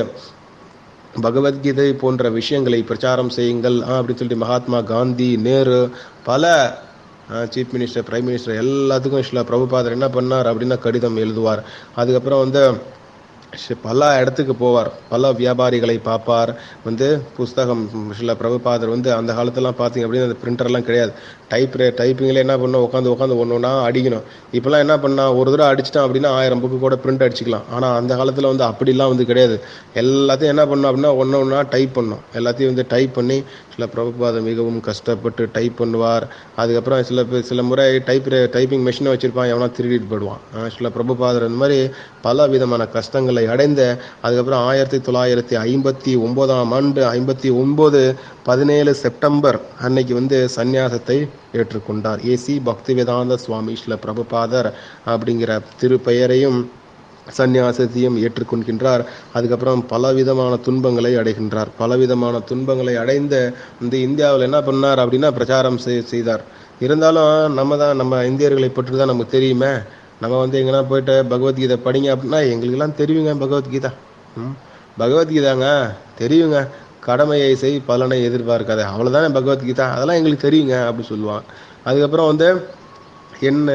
பகவத்கீதை போன்ற விஷயங்களை பிரச்சாரம் செய்யுங்கள் ஆ, அப்படின்னு சொல்லிட்டு மகாத்மா காந்தி நேரு பல சீஃப் மினிஸ்டர் பிரைம் மினிஸ்டர் எல்லாத்துக்கும் சில பிரபுபாதர் என்ன பண்ணார் அப்படின்னா கடிதம் எழுதுவார் அதுக்கப்புறம் வந்து ஷி- பல இடத்துக்கு போவார் பல வியாபாரிகளை பார்ப்பார் வந்து புஸ்தகம் சில பிரபுபாதர் வந்து அந்த காலத்துலாம் பார்த்தீங்க அப்படின்னா அந்த பிரிண்டர்லாம் கிடையாது டைப் டைப்பிங்கில் என்ன பண்ணோம் உட்காந்து உட்காந்து ஒன்று ஒன்றா அடிக்கணும் இப்போலாம் என்ன பண்ணா ஒரு தடவை அடிச்சிட்டான் அப்படின்னா ஆயிரம் புக்கு கூட பிரிண்ட் அடிச்சுக்கலாம் ஆனால் அந்த காலத்தில் வந்து அப்படிலாம் வந்து கிடையாது எல்லாத்தையும் என்ன பண்ணோம் அப்படின்னா ஒன்று ஒன்றா டைப் பண்ணோம் எல்லாத்தையும் வந்து டைப் பண்ணி சில பிரபுபாதர் மிகவும் கஷ்டப்பட்டு டைப் பண்ணுவார் அதுக்கப்புறம் சில பேர் சில முறை டைப் டைப்பிங் மிஷினை வச்சிருப்பான் எவனா திருடிட்டு போயிடுவான் ஆஹ் சில பிரபுபாதர் இந்த மாதிரி பல விதமான கஷ்டங்களை அடைந்த அதுக்கப்புறம் ஆயிரத்தி தொள்ளாயிரத்தி ஐம்பத்தி ஒன்பதாம் ஆண்டு ஐம்பத்தி ஒன்பது பதினேழு செப்டம்பர் அன்னைக்கு வந்து சந்நியாசத்தை ஏற்றுக்கொண்டார் ஏசி பக்திவேதாந்த சுவாமி ஸ்ரீல பிரபுபாதர் அப்படிங்கிற திருப்பெயரையும் சந்நியாசத்தையும் ஏற்றுக்கொள்கின்றார் அதுக்கப்புறம் பலவிதமான துன்பங்களை அடைகின்றார் பலவிதமான துன்பங்களை அடைந்த இந்த இந்தியாவில் என்ன பண்ணார் அப்படின்னா பிரச்சாரம் செய்- செய்தார் இருந்தாலும் நம்ம தான் நம்ம இந்தியர்களை பற்றி தான் நமக்கு தெரியுமே நம்ம வந்து எங்கன்னா போயிட்டு பகவத்கீதை படிங்க அப்படின்னா எங்களுக்கெல்லாம் தெரியுங்க பகவத்கீதா ம் பகவத்கீதாங்க தெரியுங்க கடமையை செய் பலனை எதிர்பார்க்காத அவ்வளோதானே பகவத்கீதா அதெல்லாம் எங்களுக்கு தெரியுங்க அப்படி சொல்லுவான் அதுக்கப்புறம் வந்து என்ன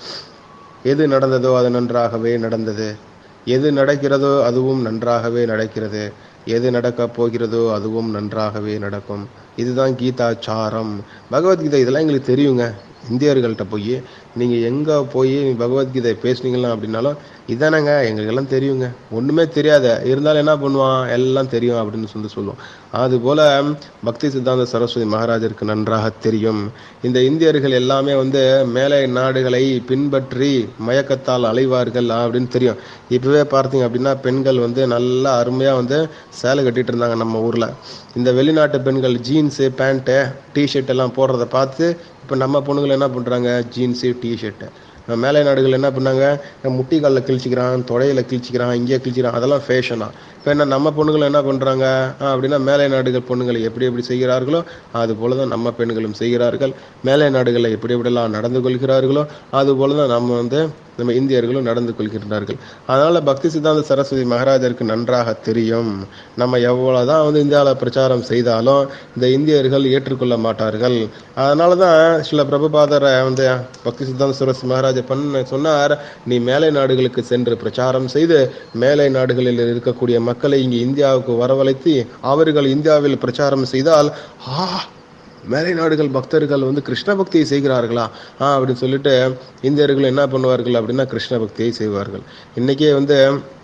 எது நடந்ததோ அது நன்றாகவே நடந்தது எது நடக்கிறதோ அதுவும் நன்றாகவே நடக்கிறது எது நடக்கப் போகிறதோ அதுவும் நன்றாகவே நடக்கும் இதுதான் கீதாச்சாரம் பகவத்கீதை இதெல்லாம் எங்களுக்கு தெரியுங்க இந்தியர்கள்ட்ட போய் நீங்கள் எங்கே போய் பகவத்கீதை பேசுனீங்களா அப்படின்னாலும் இதானங்க எங்களுக்கெல்லாம் தெரியுங்க ஒன்றுமே தெரியாத இருந்தாலும் என்ன பண்ணுவான் எல்லாம் தெரியும் அப்படின்னு சொல்லி சொல்லுவோம் அதுபோல் பக்தி சித்தாந்த சரஸ்வதி மகாராஜருக்கு நன்றாக தெரியும் இந்த இந்தியர்கள் எல்லாமே வந்து மேலை நாடுகளை பின்பற்றி மயக்கத்தால் அலைவார்கள் அப்படின்னு தெரியும் இப்போவே பார்த்தீங்க அப்படின்னா பெண்கள் வந்து நல்லா அருமையாக வந்து சேலை கட்டிட்டு இருந்தாங்க நம்ம ஊரில் இந்த வெளிநாட்டு பெண்கள் ஜீன்ஸு பேண்ட்டு டிஷர்ட் எல்லாம் போடுறத பார்த்து இப்போ நம்ம பொண்ணுங்களை என்ன பண்ணுறாங்க ஜீன்ஸு டிஷர்ட்டு மேலை நாடுகள் என்ன பண்ணாங்க முட்டி காலில் கிழிச்சிக்கிறான் தொடையில கிழிச்சிக்கிறான் இங்கே கிழிச்சிக்கிறான் அதெல்லாம் ஃபேஷனா இப்போ என்ன நம்ம பொண்ணுங்களை என்ன பண்ணுறாங்க அப்படின்னா மேலை நாடுகள் பொண்ணுங்களை எப்படி எப்படி செய்கிறார்களோ அது போல தான் நம்ம பெண்களும் செய்கிறார்கள் மேலை நாடுகளில் எப்படி எப்படிலாம் நடந்து கொள்கிறார்களோ அது போல தான் நம்ம வந்து நம்ம இந்தியர்களும் நடந்து கொள்கின்றார்கள் அதனால் பக்தி சித்தாந்த சரஸ்வதி மகாராஜருக்கு நன்றாக தெரியும் நம்ம எவ்வளோதான் வந்து இந்தியாவில் பிரச்சாரம் செய்தாலும் இந்த இந்தியர்கள் ஏற்றுக்கொள்ள மாட்டார்கள் அதனால தான் சில பிரபுபாதரை வந்து பக்தி சித்தாந்த சரஸ்வதி மகாராஜ பண்ண சொன்னார் நீ மேலை நாடுகளுக்கு சென்று பிரச்சாரம் செய்து மேலை நாடுகளில் இருக்கக்கூடிய மக்களை இங்கே இந்தியாவுக்கு வரவழைத்து அவர்கள் இந்தியாவில் பிரச்சாரம் செய்தால் ஆ மேலை நாடுகள் பக்தர்கள் வந்து கிருஷ்ண பக்தியை செய்கிறார்களா ஆ அப்படின்னு சொல்லிட்டு இந்தியர்கள் என்ன பண்ணுவார்கள் அப்படின்னா கிருஷ்ண பக்தியை செய்வார்கள் இன்னைக்கே வந்து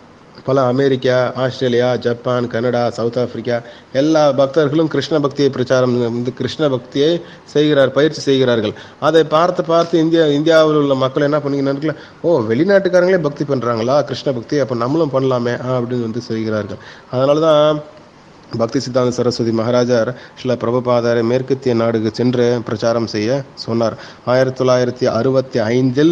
பல America Australia Japan Canada South Africa எல்லா பக்தர்களும் கிருஷ்ண பக்தியை பிரச்சாரம் வந்து கிருஷ்ண பக்தியை செய்கிறார் பயிற்சி செய்கிறார்கள் அதை பார்த்து பார்த்து இந்தியா இந்தியாவில் உள்ள மக்கள் என்ன பண்ணிக்கிறார்கள் ஓ வெளிநாட்டுக்காரங்களே பக்தி பண்ணுறாங்களா கிருஷ்ண பக்தி அப்போ நம்மளும் பண்ணலாமே அப்படின்னு வந்து செய்கிறார்கள் அதனால தான் பக்தி சித்தாந்த சரஸ்வதி மகாராஜர் சில பிரபுபாதரை மேற்கத்திய நாடுக்கு சென்று பிரச்சாரம் செய்ய சொன்னார் ஆயிரத்தி தொள்ளாயிரத்தி அறுபத்தி ஐந்தில்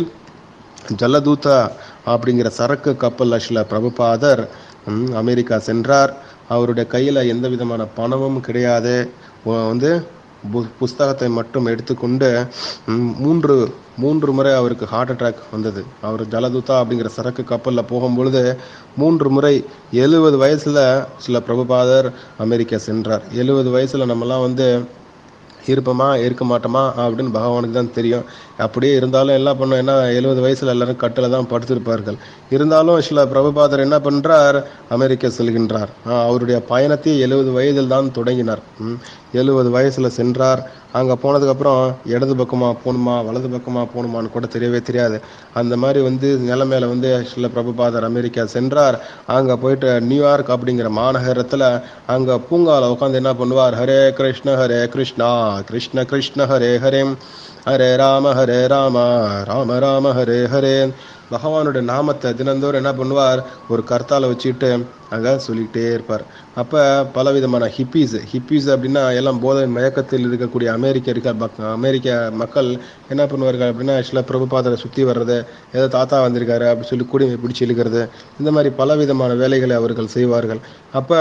ஜலதூதா அப்படிங்கிற சரக்கு கப்பலில் சில பிரபுபாதர் ம், அமெரிக்கா சென்றார் அவருடைய கையில் எந்த விதமான பணமும் கிடையாது ஒ- வந்து பு- புஸ்தகத்தை மட்டும் எடுத்துக்கொண்டு ம், மூன்று மூன்று முறை அவருக்கு ஹார்ட் அட்டாக் வந்தது அவர் ஜலதூதா அப்படிங்கிற சரக்கு கப்பலில் போகும்பொழுது மூன்று முறை எழுபது வயசில் சில பிரபுபாதர் அமெரிக்கா சென்றார் எழுபது வயசில் நம்மலாம் வந்து இருப்போமா இருக்க மாட்டோமா அப்படின்னு பகவானுக்கு தான் தெரியும் அப்படியே இருந்தாலும் என்ன பண்ணோம் என்ன எழுபது வயசுல எல்லாரும் கட்டில தான் படுத்திருப்பார்கள் இருந்தாலும் சில பிரபுபாதர் என்ன பண்றார் அமெரிக்கா செல்கின்றார் ஆஹ் அவருடைய பயணத்தை எழுபது வயதில் தான் தொடங்கினார் எழுபது வயசுல சென்றார் அங்க போனதுக்கப்புறம் இடது பக்கமா போகணுமா வலது பக்கமா போகணுமான்னு கூட தெரியவே தெரியாது அந்த மாதிரி வந்து நிலைமையில வந்து சில பிரபுபாதர் அமெரிக்கா சென்றார் அங்க போயிட்டு நியூயார்க் அப்படிங்கிற மாநகரத்துல அங்க பூங்கால உட்காந்து என்ன பண்ணுவார் ஹரே கிருஷ்ண ஹரே கிருஷ்ணா கிருஷ்ண கிருஷ்ண ஹரே ஹரே ஹரே ராம ஹரே ராம ராம ராம ஹரே ஹரே பகவானுடைய நாமத்தை தினந்தோறும் என்ன பண்ணுவார் ஒரு கர்த்தால வச்சுட்டு அங்க சொல்லிக்கிட்டே இருப்பார் அப்ப பல விதமான ஹிப்பீஸ் ஹிப்பீஸ் அப்படின்னா எல்லாம் போதை மயக்கத்தில் இருக்கக்கூடிய அமெரிக்க இருக்க பக்- அமெரிக்க மக்கள் என்ன பண்ணுவார்கள் அப்படின்னா சில பிரபுபாதரை சுத்தி வர்றது ஏதோ தாத்தா வந்திருக்காரு அப்படி சொல்லி குடிமை பிடிச்சி இழுக்கிறது இந்த மாதிரி பல விதமான வேலைகளை அவர்கள் செய்வார்கள் அப்ப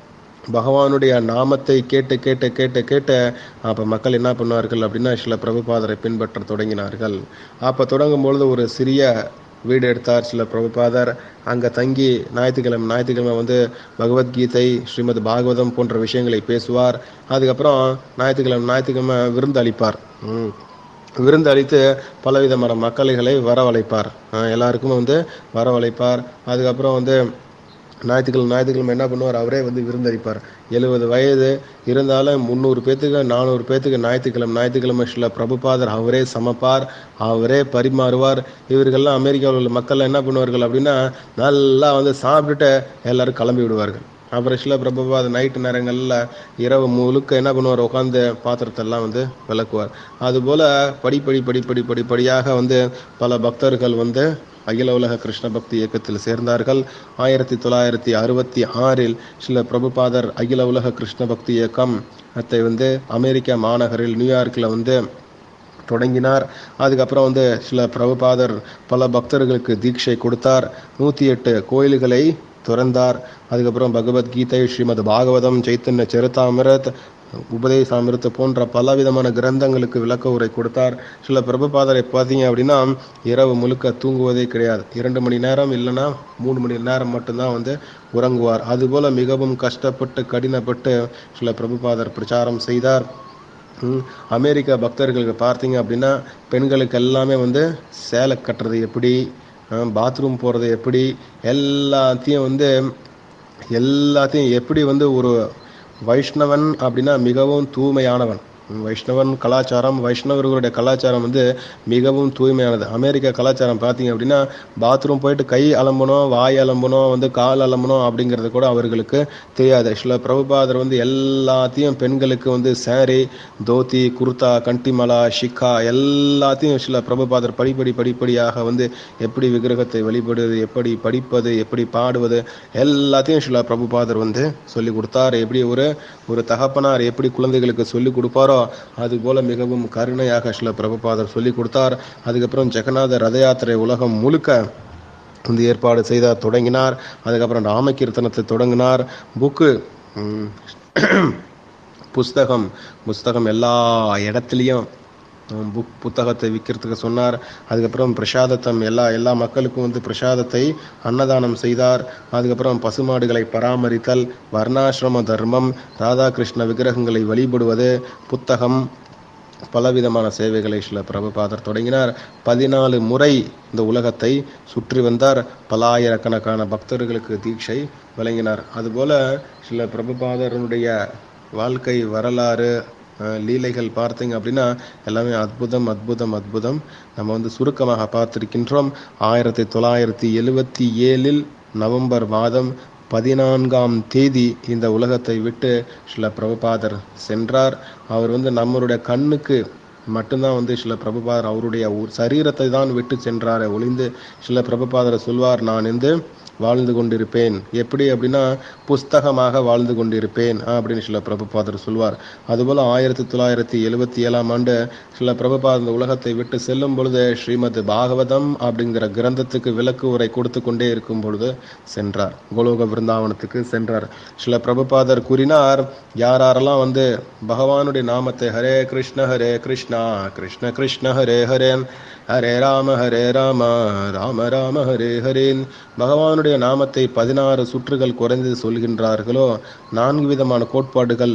பகவானுடைய நாமத்தை கேட்டு கேட்டு கேட்டு கேட்டு அப்போ மக்கள் என்ன பண்ணுவார்கள் அப்படின்னா சில பிரபுபாதரை பின்பற்ற தொடங்கினார்கள் அப்போ தொடங்கும் பொழுது ஒரு சிறிய வீடு எடுத்தார் சில பிரபுபாதர் அங்கே தங்கி ஞாயிற்றுக்கிழமை ஞாயிற்றுக்கிழமை வந்து பகவத்கீதை ஸ்ரீமத் பாகவதம் போன்ற விஷயங்களை பேசுவார் அதுக்கப்புறம் ஞாயிற்றுக்கிழமை ஞாயிற்றுக்கிழமை விருந்து அளிப்பார் ம். விருந்து அளித்து பலவிதமான மக்கள்களை வரவழைப்பார் அஹ் எல்லாருக்கும் வந்து வரவழைப்பார் அதுக்கப்புறம் வந்து ஞாயிற்றுக்கிழமை ஞாயிற்றுக்கிழமை என்ன பண்ணுவார் அவரே வந்து விருந்தளிப்பார் எழுபது வயது இருந்தாலும் முந்நூறு பேத்துக்கு நானூறு பேத்துக்கு ஞாயிற்றுக்கிழமை ஞாயிற்றுக்கிழமை சில பிரபுபாதர் அவரே சமைப்பார் அவரே பரிமாறுவார் இவர்கள்லாம் அமெரிக்காவில் உள்ள மக்கள் என்ன பண்ணுவார்கள் அப்படின்னா நல்லா வந்து சாப்பிட்டுட்டு எல்லாரும் கிளம்பி விடுவார்கள் அப்புறம் சில பிரபுபாத நைட்டு நேரங்களில் இரவு முழுக்க என்ன பண்ணுவார் உட்காந்து பாத்திரத்தை எல்லாம் வந்து விளக்குவார் அதுபோல் படிப்படி படிப்படி படிப்படியாக வந்து பல பக்தர்கள் வந்து அகில உலக கிருஷ்ண பக்தி இயக்கத்தில் சேர்ந்தார்கள் ஆயிரத்தி தொள்ளாயிரத்தி அறுபத்தி ஆறில் சில பிரபுபாதர் அகில உலக கிருஷ்ண பக்தி இயக்கம் அதை வந்து அமெரிக்கா மாநகரில் நியூயார்க்கில் வந்து தொடங்கினார் அதுக்கப்புறம் வந்து சில பிரபுபாதர் பல பக்தர்களுக்கு தீட்சை கொடுத்தார் நூற்றி எட்டு கோயில்களை துறந்தார் அதுக்கப்புறம் பகவத்கீதை ஸ்ரீமத் பாகவதம் சைத்தன்ய சரிதாமிரத் உபதேசாமிருத்து போன்ற பலவிதமான கிரந்தங்களுக்கு விளக்க உரை கொடுத்தார் சில பிரபுபாதரை பார்த்தீங்க அப்படின்னா இரவு முழுக்க தூங்குவதே கிடையாது இரண்டு மணி நேரம் இல்லைன்னா மூணு மணி நேரம் மட்டும்தான் வந்து உறங்குவார் அதுபோல மிகவும் கஷ்டப்பட்டு கடினப்பட்டு சில பிரபுபாதர் பிரச்சாரம் செய்தார் ம், அமெரிக்க பக்தர்களுக்கு பார்த்தீங்க அப்படின்னா பெண்களுக்கு எல்லாமே வந்து சேலை கட்டுறது எப்படி பாத்ரூம் போகிறது எப்படி எல்லாத்தையும் வந்து எல்லாத்தையும் எப்படி வந்து ஒரு வைஷ்ணவன் அப்படின்னா மிகவும் தூய்மையானவன் ம், வைஷ்ணவன் கலாச்சாரம் வைஷ்ணவர்களுடைய கலாச்சாரம் வந்து மிகவும் தூய்மையானது அமெரிக்க கலாச்சாரம் பார்த்தீங்க அப்படின்னா பாத்ரூம் போயிட்டு கை அலம்பணும் வாய் அலம்பணும் வந்து கால் அலம்பணும் அப்படிங்கிறது கூட அவர்களுக்கு தெரியாது சில பிரபுபாதர் வந்து எல்லாத்தையும் பெண்களுக்கு வந்து saree தோத்தி குர்தா கண்டிமலா ஷிக்கா எல்லாத்தையும் சில பிரபுபாதர் படிப்படி படிப்படியாக வந்து எப்படி விக்கிரகத்தை வழிபடுவது எப்படி படிப்பது எப்படி பாடுவது எல்லாத்தையும் சில பிரபுபாதர் வந்து சொல்லி கொடுத்தார் எப்படி ஒரு ஒரு தகப்பனார் எப்படி குழந்தைகளுக்கு சொல்லி கொடுப்பாரோ அது போல மிகவும் கருணையாக சில பிரபுபாதர் சொல்லி கொடுத்தார் அதுக்கப்புறம் ஜெகநாத ரத யாத்திரை உலகம் முழுக்க வந்து ஏற்பாடு செய்த தொடங்கினார் அதுக்கப்புறம் ராமகீர்த்தனத்தை தொடங்கினார் புக்கு புஸ்தகம் புஸ்தகம் எல்லா இடத்துலையும் புக் புத்தகத்தை விற்கிறதுக்கு சொன்னார் அதுக்கப்புறம் பிரசாதத்தம் எல்லா எல்லா மக்களுக்கும் வந்து பிரசாதத்தை அன்னதானம் செய்தார் அதுக்கப்புறம் பசுமாடுகளை பராமரித்தல் வர்ணாசிரம தர்மம் ராதாகிருஷ்ண விக்கிரகங்களை வழிபடுவது புத்தகம் பலவிதமான சேவைகளை சில பிரபுபாதர் தொடங்கினார் பதினாலு முறை இந்த உலகத்தை சுற்றி வந்தார் பலாயிரக்கணக்கான பக்தர்களுக்கு தீட்சை வழங்கினார் அதுபோல சில பிரபுபாதருடைய வாழ்க்கை வரலாறு அஹ், லீலைகள் பார்த்தீங்க அப்படின்னா எல்லாமே அற்புதம் அற்புதம் அற்புதம் நம்ம வந்து சுருக்கமாக பார்த்திருக்கின்றோம் ஆயிரத்தி தொள்ளாயிரத்தி எழுவத்தி ஏழில் நவம்பர் மாதம் பதினான்காம் தேதி இந்த உலகத்தை விட்டு சில பிரபுபாதர் சென்றார் அவர் வந்து நம்மளுடைய கண்ணுக்கு மட்டும்தான் வந்து சில பிரபுபாதர் அவருடைய உ- சரீரத்தை தான் விட்டு சென்றாரே ஒளிந்து சில பிரபுபாதர் சொல்வார் நான் வந்து வாழ்ந்து கொண்டிருப்பேன் எப்படி அப்படின்னா புஸ்தகமாக வாழ்ந்து கொண்டிருப்பேன் ஆ, அப்படின்னு சில பிரபுபாதர் சொல்வார் அதுபோல ஆயிரத்தி தொள்ளாயிரத்தி எழுவத்தி ஏழாம் ஆண்டு சில பிரபுபாதர் இந்த உலகத்தை விட்டு செல்லும் பொழுது ஸ்ரீமத் பாகவதம் அப்படிங்கிற கிரந்தத்துக்கு விளக்கு உரை கொடுத்து கொண்டே இருக்கும் பொழுது சென்றார் கோலோக பிருந்தாவனத்துக்கு சென்றார் சில பிரபுபாதர் கூறினார் யார் யாரெல்லாம் வந்து பகவானுடைய நாமத்தை ஹரே கிருஷ்ண ஹரே கிருஷ்ணா கிருஷ்ண கிருஷ்ண ஹரே ஹரேன் ஹரே ராம ஹரே ராம ராம ராம ஹரே ஹரேன் பகவானுடைய நாமத்தை பதினாறு சுற்றுகள் குறைந்து சொல்கின்றார்களோ நான்கு விதமான கோட்பாடுகள்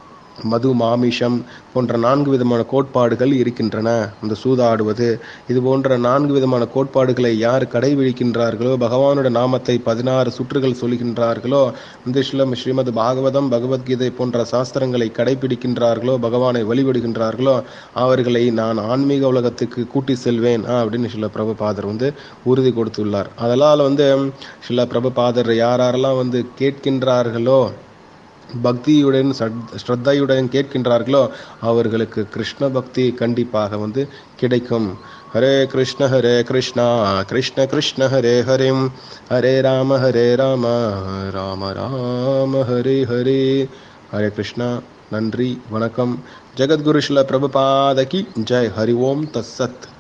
மது மாமிஷம் போன்ற நான்கு விதமான கோட்பாடுகள் இருக்கின்றன இந்த சூதாடுவது இது போன்ற நான்கு விதமான கோட்பாடுகளை யார் கடைபிடிக்கின்றார்களோ பகவானுடைய நாமத்தை பதினாறு சுற்றுகள் சொல்கின்றார்களோ இந்த ஸ்ரீலம் ஸ்ரீமத் பாகவதம் பகவத்கீதை போன்ற சாஸ்திரங்களை கடைபிடிக்கின்றார்களோ பகவானை வழிபடுகின்றார்களோ அவர்களை நான் ஆன்மீக உலகத்துக்கு கூட்டி செல்வேன் ஆ, அப்படின்னு சில பிரபுபாதர் வந்து உறுதி கொடுத்துள்ளார் அதனால் வந்து சில பிரபுபாதர் யாரெல்லாம் வந்து கேட்கின்றார்களோ பக்தியுடன் சத்- ஸ்ரத்தையுடன் கேட்கின்றார்களோ அவர்களுக்கு கிருஷ்ண பக்தி கண்டிப்பாக வந்து கிடைக்கும் ஹரே கிருஷ்ண ஹரே கிருஷ்ணா கிருஷ்ண கிருஷ்ண ஹரே ஹரிம் ஹரே ராம ஹரே ராம ராம ராம ஹரே ஹரே ஹரே கிருஷ்ணா நன்றி வணக்கம் ஜெகத்குரு ஸ்ரீல பிரபுபாதகி ஜெய் ஹரி ஓம் தஸ்ஸத்